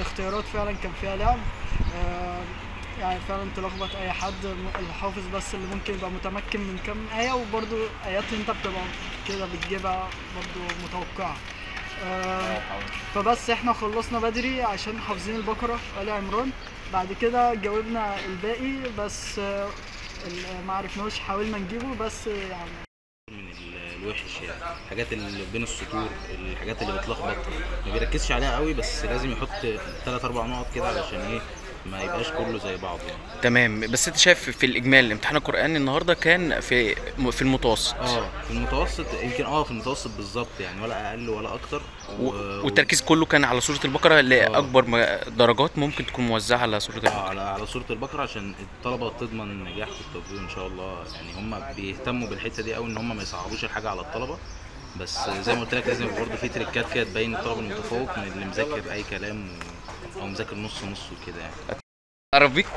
الاختيارات فعلا كان فيها لعب آه، يعني فعلا تلخبط اي حد الحافظ بس اللي ممكن يبقى متمكن من كام ايه وبرضو ايات انت بتبقى كده بتجيبها برضو متوقعه آه، فبس احنا خلصنا بدري عشان حافظين البقره ال عمران بعد كده جاوبنا الباقي بس آه، ال- ما عرفناش حاولنا نجيبه بس يعني من ال- الوحش يعني الحاجات اللي بين السطور الحاجات اللي بتلخبط ما بيركزش عليها قوي بس لازم يحط ثلاث اربع نقط كده علشان ايه ما يبقاش كله زي بعض يعني تمام بس انت شايف في الاجمال امتحان القران النهارده كان في في المتوسط اه في المتوسط يمكن اه في المتوسط بالظبط يعني ولا اقل ولا اكتر و... والتركيز كله كان على سوره البقره اللي اكبر ما- درجات ممكن تكون موزعه على سوره آه، البقره على على سوره البقره عشان الطلبه تضمن النجاح في التطبيق ان شاء الله يعني هم بيهتموا بالحته دي قوي ان هم ما يصعبوش الحاجه على الطلبه بس زي ما قلت لك لازم يبقى برضه في تريكات كده تبين الطالب المتفوق من اللي مذاكر اي كلام و... او مذاكر نص نص وكده يعني اعرف بيك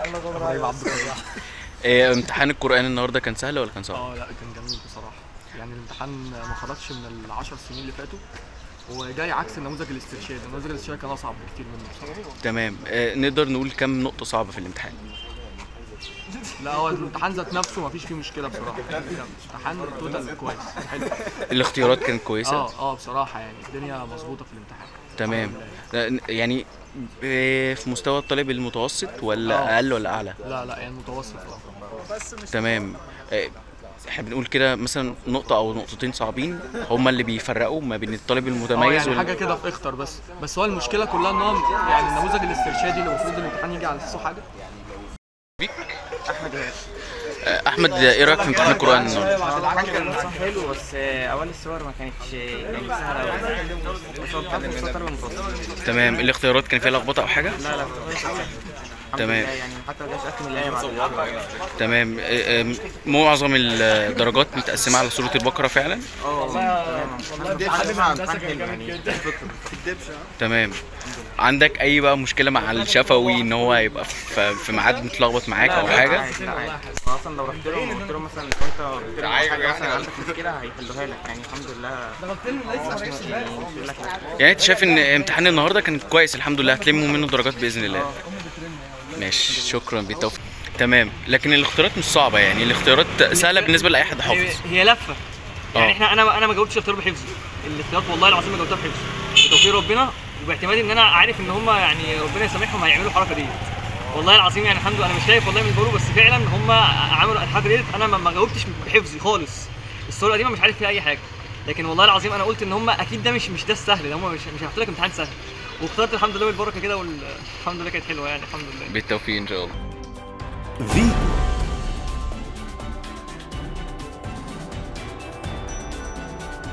إيه امتحان القران النهارده كان سهل ولا كان صعب اه لا كان جميل بصراحه يعني الامتحان ما خرجش من العشر سنين اللي فاتوا هو جاي عكس النموذج الاسترشادي النموذج الاسترشادي كان اصعب بكتير منه بصراحه تمام إيه نقدر نقول كم نقطه صعبه في الامتحان لا هو الامتحان ذات نفسه ما فيش فيه مشكله بصراحه الامتحان توتال كويس حلو الاختيارات كانت كويسه اه اه بصراحه يعني الدنيا مظبوطه في الامتحان تمام لا، يعني إيه في مستوى الطالب المتوسط ولا آه. اقل ولا اعلى لا لا يعني متوسط اه تمام إيه، احنا بنقول كده مثلا نقطة أو نقطتين صعبين هما اللي بيفرقوا ما بين الطالب اه المتميز يعني وال... حاجه كده في اختر بس بس هو المشكله كلها ان هو يعني النموذج الاسترشادي اللي المفروض الامتحان يجي على اساسه حاجه آه، أحمد إيه رأيك في امتحان القرآن النهاردة؟ الامتحان كان حلو بس اول الصور ما كانتش يعني سهله قوي بس هو الامتحان في السطر المتوسط تمام الاختيارات كان فيها لخبطة أو حاجة؟ لا لا الحمد تمام. لله يعني حتى ما جاش اكمل الايه بعد الأول. تمام إيه، إيه، معظم الدرجات متقسمة على سورة البقرة فعلا؟ اه والله دي حاجه مع امتحان حلو يعني تمام عندك أي بقى مشكلة مع الشفوي إن هو يبقى في في ميعاد متلخبط معاك أو حاجة؟ عادي، لا عادي أنا اصلا لو رحت لهم وقلت لهم مثلا لو انت قلت لهم حاجه مثلا عندك مشكله هيحلوها لك يعني الحمد لله يعني مش هيقول لك لا. يعني أنت شايف إن امتحان النهاردة كان كويس الحمد لله هتلموا منه درجات بإذن الله ماشي شكرا بالتوفيق تمام لكن الاختيارات مش صعبة يعني الاختيارات سهلة بالنسبة لأي حد هي, حافظ هي لفه يعني آه. احنا انا انا ما جاوبتش الاختيار بحفظي الاختيارات والله العظيم ما جاوبتها بحفظي بتوفيق ربنا وباعتماد ان انا عارف ان هم يعني ربنا يسامحهم هيعملوا الحركه دي والله العظيم يعني الحمد لله انا مش شايف والله من اللي بقوله بس فعلا هم عملوا الحركه دي انا ما ما جاوبتش بحفظي خالص الصوره القديمه مش عارف فيها اي حاجه لكن والله العظيم انا قلت ان هم اكيد ده مش مش ده السهل ده هم مش مش هيحطوا لك امتحان سهل واخترت الحمد لله بالبركه كده والحمد لله كانت حلوه يعني الحمد لله بالتوفيق إن شاء الله فيتو